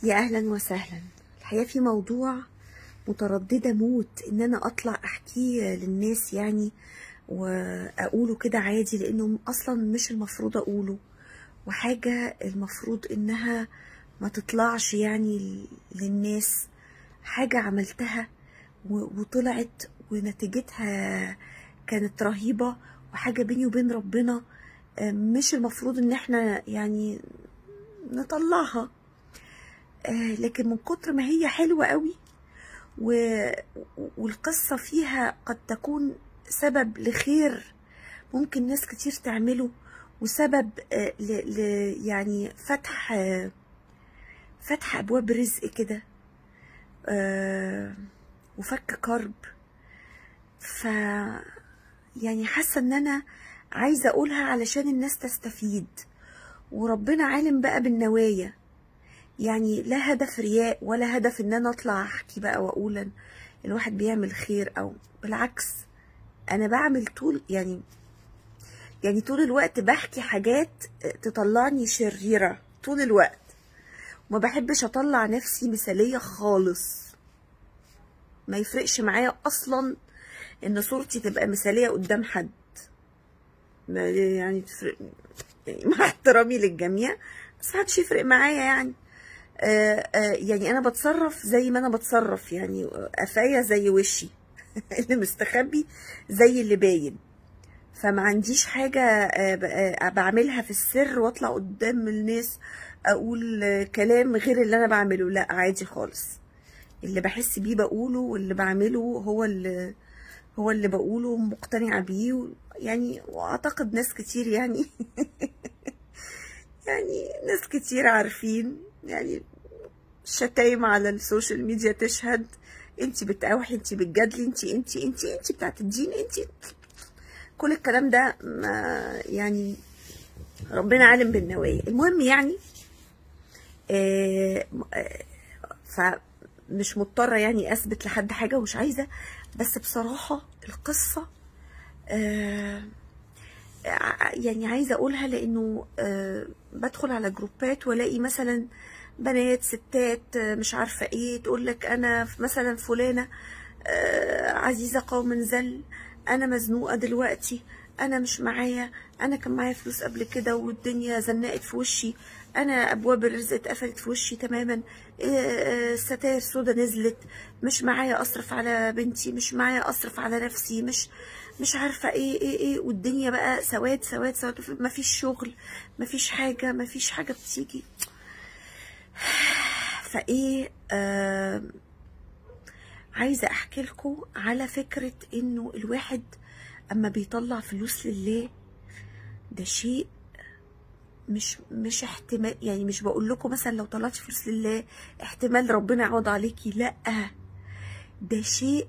يا اهلا وسهلا الحقيقه في موضوع متردده موت ان انا اطلع احكيه للناس يعني واقوله كده عادي لانه اصلا مش المفروض اقوله وحاجه المفروض انها ما تطلعش يعني للناس حاجه عملتها و- وطلعت ونتيجتها كانت رهيبه وحاجه بيني وبين ربنا آه، مش المفروض ان احنا يعني نطلعها آه، لكن من كتر ما هي حلوة قوي و... والقصة فيها قد تكون سبب لخير ممكن ناس كتير تعمله وسبب آه، ل... ل... يعني فتح آه، فتح أبواب رزق كده آه، وفك كرب ف يعني حاسة ان انا عايزة اقولها علشان الناس تستفيد وربنا عالم بقى بالنوايا يعني لا هدف رياء ولا هدف ان انا اطلع احكي بقى واقول ان الواحد بيعمل خير او بالعكس انا بعمل طول يعني يعني طول الوقت بحكي حاجات تطلعني شريرة طول الوقت وما بحبش اطلع نفسي مثالية خالص ما يفرقش معايا اصلا ان صورتي تبقى مثالية قدام حد ما يعني تفرق يعني مع احترامي للجميع بس محدش يفرق معايا يعني آه آه يعني انا بتصرف زي ما انا بتصرف يعني قفايا زي وشي اللي مستخبي زي اللي باين فما عنديش حاجة آه، ب- آه، بعملها في السر واطلع قدام الناس اقول آه، كلام غير اللي انا بعمله لا عادي خالص اللي بحس بيه بقوله واللي بعمله هو اللي هو اللي بقوله مقتنعة بيه و- يعني واعتقد ناس كتير يعني يعني ناس كتير عارفين يعني الشتايم على السوشيال ميديا تشهد انت بتقاوحي انت بتجادلي انت انت انت انت بتاعت الدين انت كل الكلام ده ما يعني ربنا عالم بالنوايا المهم يعني آه آه، فمش مضطرة يعني اثبت لحد حاجة ومش عايزة بس بصراحة القصة آه ع- يعني عايزه اقولها لانه آه، بدخل على جروبات والاقي مثلا بنات ستات آه، مش عارفه ايه تقول لك انا ف- مثلا فلانه آه، عزيزه قوم زل انا مزنوقه دلوقتي انا مش معايا انا كان معايا فلوس قبل كده والدنيا زنقت في وشي انا ابواب الرزق اتقفلت في وشي تماما آه، آه، الستاير السودا نزلت مش معايا اصرف على بنتي مش معايا اصرف على نفسي مش مش عارفه ايه ايه ايه والدنيا بقى سواد سواد سواد مفيش شغل مفيش حاجه مفيش حاجه بتيجي فايه آه عايزه احكي لكم على فكره انه الواحد اما بيطلع فلوس لله ده شيء مش مش احتمال يعني مش بقول لكم مثلا لو طلعتي فلوس لله احتمال ربنا يعوض عليكي لا ده شيء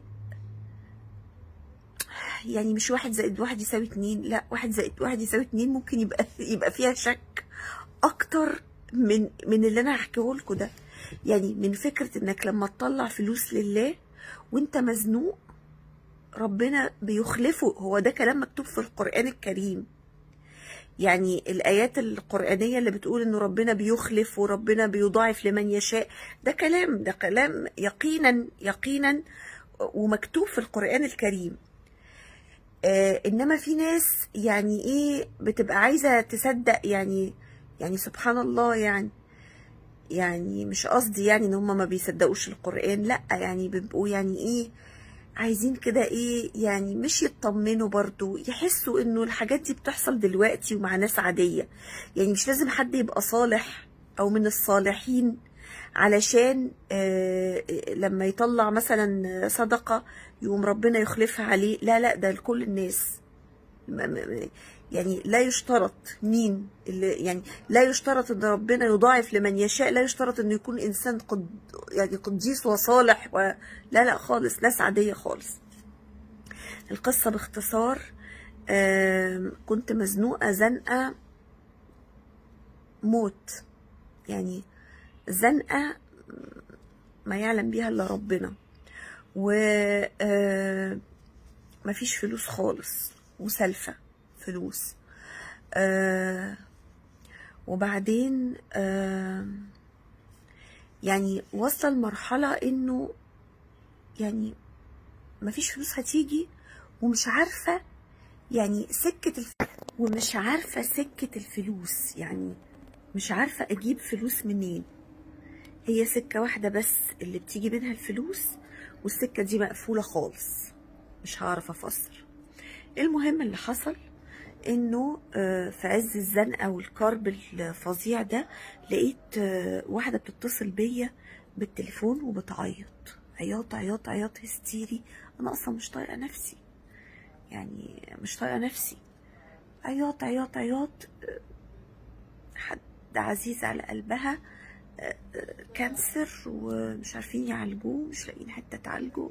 يعني مش واحد زائد واحد يساوي اتنين لا واحد زائد واحد يساوي اتنين ممكن يبقى يبقى فيها شك اكتر من من اللي انا هحكيه لكم ده يعني من فكره انك لما تطلع فلوس لله وانت مزنوق ربنا بيخلفه هو ده كلام مكتوب في القران الكريم يعني الآيات القرآنية اللي بتقول إنه ربنا بيخلف وربنا بيضاعف لمن يشاء ده كلام ده كلام يقينا يقينا ومكتوب في القرآن الكريم آه إنما في ناس يعني إيه بتبقى عايزة تصدق يعني يعني سبحان الله يعني يعني مش قصدي يعني إن هم ما بيصدقوش القرآن لأ يعني بيبقوا يعني إيه عايزين كده ايه يعني مش يطمنوا برضو يحسوا انه الحاجات دي بتحصل دلوقتي ومع ناس عادية يعني مش لازم حد يبقى صالح او من الصالحين علشان آه لما يطلع مثلا صدقة يقوم ربنا يخلفها عليه لا لا ده لكل الناس م- م- يعني لا يشترط مين اللي يعني لا يشترط ان ربنا يضاعف لمن يشاء لا يشترط انه يكون انسان قد يعني قديس وصالح و لا لا خالص ناس عادية خالص القصة باختصار آم، كنت مزنوقة زنقة موت يعني زنقة ما يعلم بيها الا ربنا و آه، مفيش فلوس خالص وسلفة فلوس آه وبعدين آه يعني واصله لمرحله انه يعني مفيش فلوس هتيجي ومش عارفه يعني سكه الف... ومش عارفه سكه الفلوس يعني مش عارفه اجيب فلوس منين هي سكه واحده بس اللي بتيجي منها الفلوس والسكه دي مقفوله خالص مش هعرف افسر المهم اللي حصل انه آه، في عز الزنقه والكرب الفظيع ده لقيت آه، واحده بتتصل بيا بالتليفون وبتعيط عياط عياط عياط هستيري انا اصلا مش طايقه نفسي يعني مش طايقه نفسي عياط عياط عياط آه، حد عزيز على قلبها آه، آه، كانسر ومش عارفين يعالجوه مش لاقيين حته تعالجه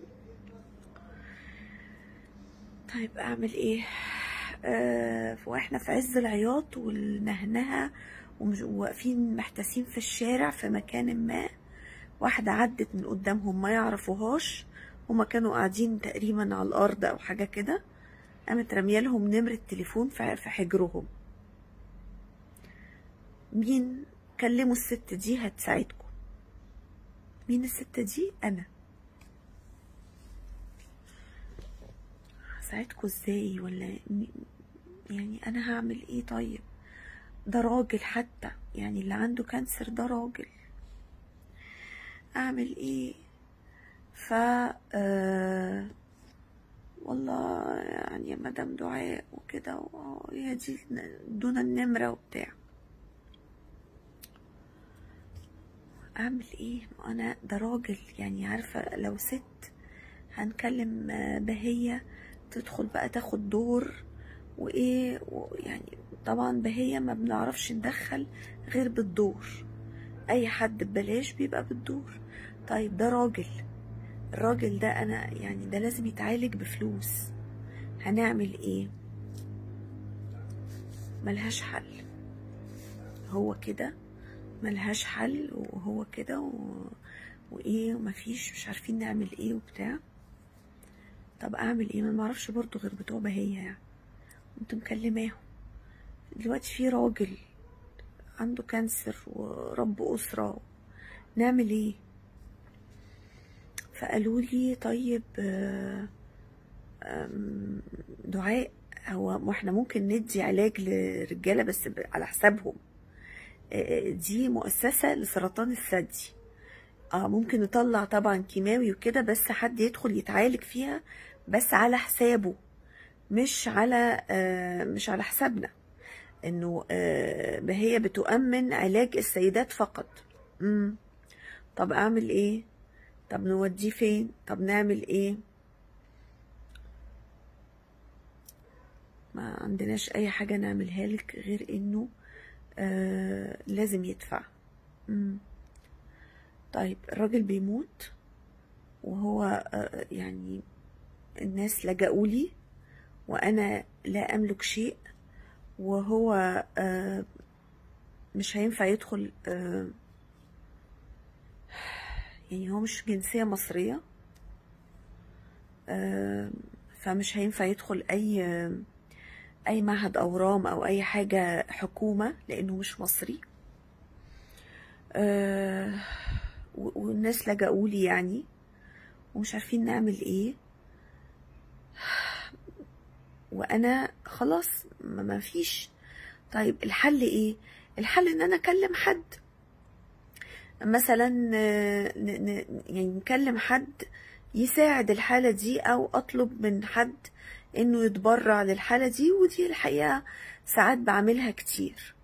طيب اعمل ايه آه واحنا في عز العياط والنهنهه ومش- وواقفين محتاسين في الشارع في مكان ما واحدة عدت من قدامهم ما يعرفوهاش هما كانوا قاعدين تقريبا على الأرض أو حاجة كده قامت رمية لهم نمرة تليفون في في حجرهم مين كلموا الست دي هتساعدكم مين الست دي أنا هساعدكم ازاي ولا م- يعني أنا هعمل ايه طيب ده راجل حتى يعني اللي عنده كانسر ده راجل اعمل ايه ف آه، والله يعني يا مدام دعاء وكده و- هي دي دون النمرة وبتاع اعمل ايه ما انا ده راجل يعني عارفة لو ست هنكلم آه، بهية تدخل بقى تاخد دور وايه يعني طبعا بهية ما بنعرفش ندخل غير بالدور اي حد ببلاش بيبقى بالدور طيب ده راجل الراجل ده انا يعني ده لازم يتعالج بفلوس هنعمل ايه ملهاش حل هو كده ملهاش حل وهو كده و... وايه ومفيش مش عارفين نعمل ايه وبتاع طب اعمل ايه ما معرفش برضو غير بتوع بهية يعني كنت مكلماهم دلوقتي في راجل عنده كانسر ورب أسرة نعمل ايه فقالوا لي طيب آه، آم، دعاء هو ما احنا ممكن ندي علاج لرجالة بس ب- على حسابهم آه، دي مؤسسة لسرطان الثدي اه ممكن نطلع طبعا كيماوي وكده بس حد يدخل يتعالج فيها بس على حسابه مش على آه، مش على حسابنا انه آه، هي بتؤمن علاج السيدات فقط امم طب اعمل ايه طب نوديه فين طب نعمل ايه ما عندناش اي حاجة نعملها لك غير انه آه لازم يدفع مم. طيب الراجل بيموت وهو آه يعني الناس لجأوا لي وانا لا املك شيء وهو آه مش هينفع يدخل آه يعني هو مش جنسية مصرية آه فمش هينفع يدخل اي اي معهد اورام او اي حاجة حكومة لانه مش مصري آه و- والناس لجأوا لي يعني ومش عارفين نعمل ايه وانا خلاص ما ما فيش طيب الحل ايه الحل ان انا اكلم حد مثلا آه، ن- ن- يعني نكلم حد يساعد الحالة دي او اطلب من حد انه يتبرع للحالة دي ودي الحقيقة ساعات بعملها كتير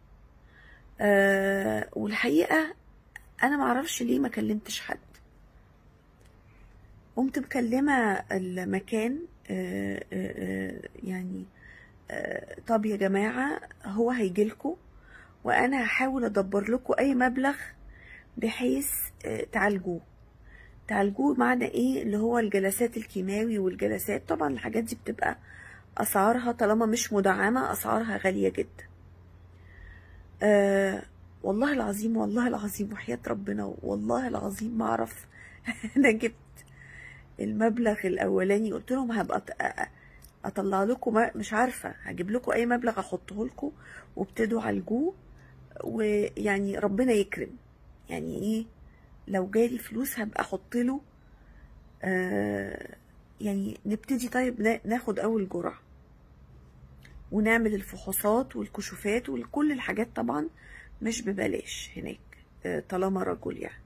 أه والحقيقة انا معرفش ليه ما كلمتش حد قمت مكلمة المكان أه أه آه، يعني أه طب يا جماعة هو هيجيلكوا وانا هحاول ادبر لكم اي مبلغ بحيث آه، تعالجوه تعالجوه معنى ايه اللي هو الجلسات الكيماوي والجلسات طبعا الحاجات دي بتبقى اسعارها طالما مش مدعمة اسعارها غالية جدا آه والله العظيم والله العظيم وحياة ربنا والله العظيم ما اعرف انا جبت المبلغ الاولاني قلت لهم هبقى أط- أ- اطلع لكم ما- مش عارفة هجيب لكم اي مبلغ احطه لكم وابتدوا عالجوه ويعني ربنا يكرم يعني ايه لو جالي فلوس هبقى احط له آه يعني نبتدي طيب نا- ناخد اول جرعه ونعمل الفحوصات والكشوفات وكل الحاجات طبعا مش ببلاش هناك آه، طالما رجل يعني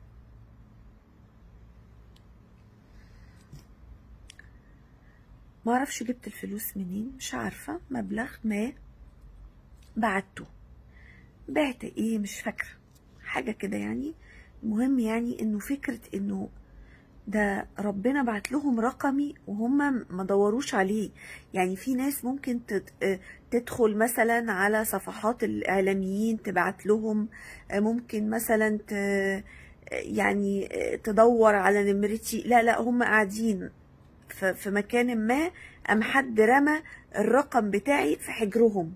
ما اعرفش جبت الفلوس منين مش عارفة مبلغ ما بعته بعت ايه مش فاكرة حاجة كده يعني المهم يعني انه فكرة انه ده ربنا بعت لهم رقمي وهم ما دوروش عليه يعني في ناس ممكن تت- آه، تدخل مثلا على صفحات الاعلاميين تبعت لهم آه، ممكن مثلا ت... آه، يعني آه، تدور على نمرتي لا لا هم قاعدين ف- في مكان ما ام حد رمى الرقم بتاعي في حجرهم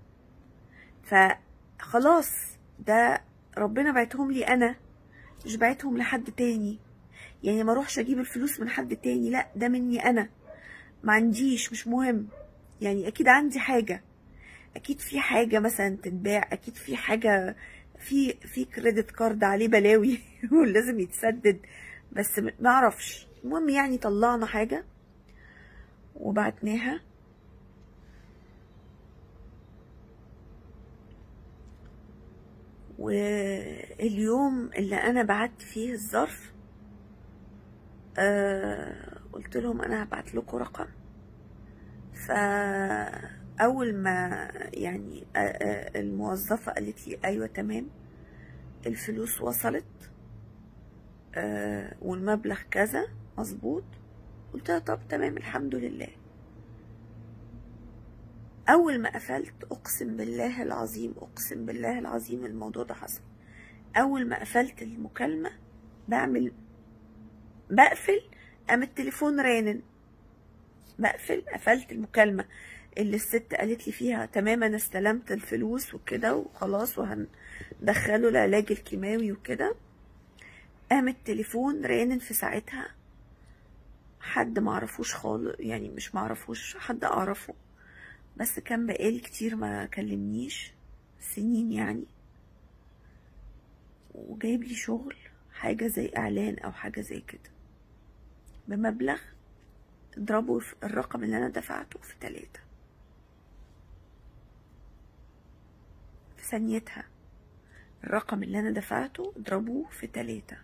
فخلاص ده ربنا بعتهم لي انا مش بعتهم لحد تاني يعني ما اروحش اجيب الفلوس من حد تاني لا ده مني انا ما عنديش مش مهم يعني اكيد عندي حاجة اكيد في حاجة مثلا تتباع اكيد في حاجة في في كريدت كارد عليه بلاوي ولازم يتسدد بس م- ما اعرفش المهم يعني طلعنا حاجة وبعتناها واليوم اللي انا بعت فيه الظرف آه قلت لهم انا هبعت لكم رقم فاول ما يعني آه آه الموظفه قالت لي ايوه تمام الفلوس وصلت آه والمبلغ كذا مظبوط قلت لها طب تمام الحمد لله اول ما قفلت اقسم بالله العظيم اقسم بالله العظيم الموضوع ده حصل اول ما قفلت المكالمه بعمل بقفل قام التليفون رانن بقفل قفلت المكالمة اللي الست قالت لي فيها تمام انا استلمت الفلوس وكده وخلاص وهندخله العلاج الكيماوي وكده قام التليفون رانن في ساعتها حد معرفوش خالص يعني مش معرفوش حد اعرفه بس كان بقالي كتير ما كلمنيش سنين يعني وجايب لي شغل حاجة زي اعلان او حاجة زي كده بمبلغ اضربه في الرقم اللي انا دفعته في تلاتة في ثانيتها الرقم اللي انا دفعته اضربوه في تلاتة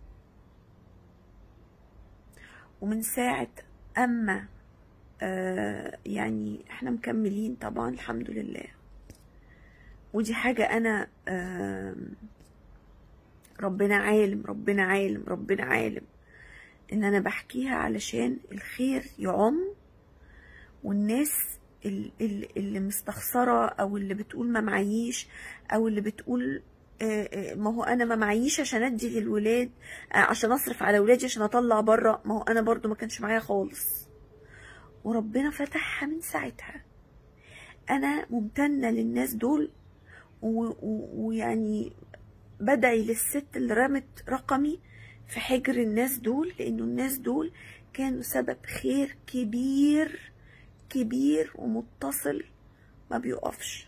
ومن ساعة اما آه يعني احنا مكملين طبعا الحمد لله ودي حاجة انا آه ربنا عالم ربنا عالم ربنا عالم ان انا بحكيها علشان الخير يعم والناس ال- ال- اللي مستخسرة او اللي بتقول ما معيش او اللي بتقول آه، آه، ما هو انا ما معيش عشان ادي للولاد آه، عشان اصرف على ولادي عشان اطلع بره ما هو انا برضو ما كانش معايا خالص وربنا فتحها من ساعتها انا ممتنة للناس دول و- و- ويعني بدعي للست اللي رمت رقمي في حجر الناس دول لانه الناس دول كانوا سبب خير كبير كبير ومتصل ما بيقفش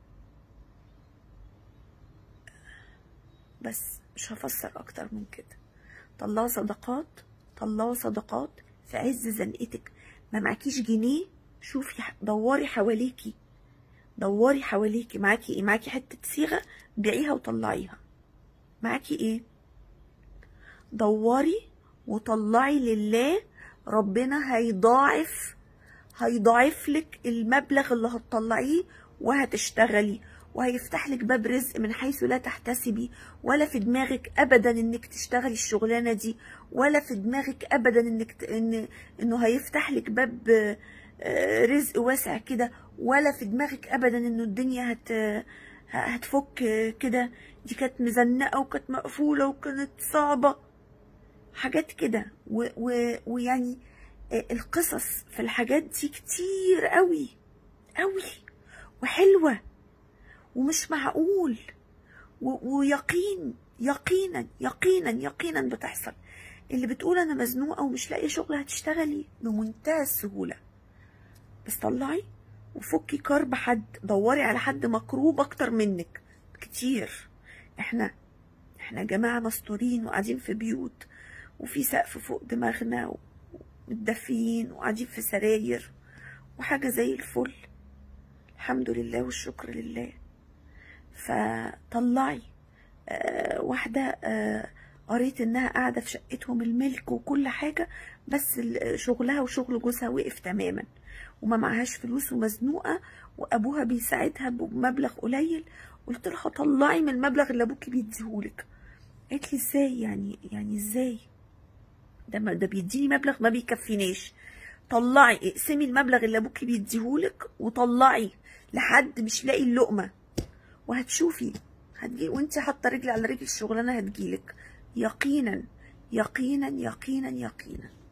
بس مش هفسر اكتر من كده طلعوا صدقات طلعوا صدقات في عز زنقتك ما معكيش جنيه شوفي دوري حواليكي دوري حواليكي معاكي ايه معاكي حتة صيغة بيعيها وطلعيها معاكي ايه دوري وطلعي لله ربنا هيضاعف هيضاعف لك المبلغ اللي هتطلعيه وهتشتغلي وهيفتح لك باب رزق من حيث لا تحتسبي ولا في دماغك ابدا انك تشتغلي الشغلانه دي ولا في دماغك ابدا انك ت... إن... انه هيفتح لك باب آه، رزق واسع كده ولا في دماغك ابدا انه الدنيا هت هتفك كده دي كانت مزنقه وكانت مقفوله وكانت صعبه حاجات كده و... و... ويعني آه، القصص في الحاجات دي كتير قوي قوي وحلوه ومش معقول و... ويقين يقينا يقينا يقينا بتحصل اللي بتقول انا مزنوقه ومش لاقيه شغل هتشتغلي بمنتهى السهوله بس طلعي وفكي كرب حد دوري على حد مكروب اكتر منك كتير احنا احنا جماعة مستورين وقاعدين في بيوت وفي سقف فوق دماغنا ومتدفيين وقاعدين في سراير وحاجة زي الفل الحمد لله والشكر لله فطلعي آه واحدة آه قريت انها قاعدة في شقتهم الملك وكل حاجة بس ال- شغلها وشغل جوزها وقف تماما وما معهاش فلوس ومزنوقة وابوها بيساعدها بمبلغ قليل قلت لها طلعي من المبلغ اللي ابوكي بيديهولك قالت لي ازاي يعني يعني ازاي ده ما ده بيديني مبلغ ما بيكفيناش طلعي اقسمي المبلغ اللي ابوكي بيديهولك وطلعي لحد مش لاقي اللقمه وهتشوفي هتجي وانت حاطه رجل على رجل الشغلانه هتجيلك يقينا يقينا يقينا يقينا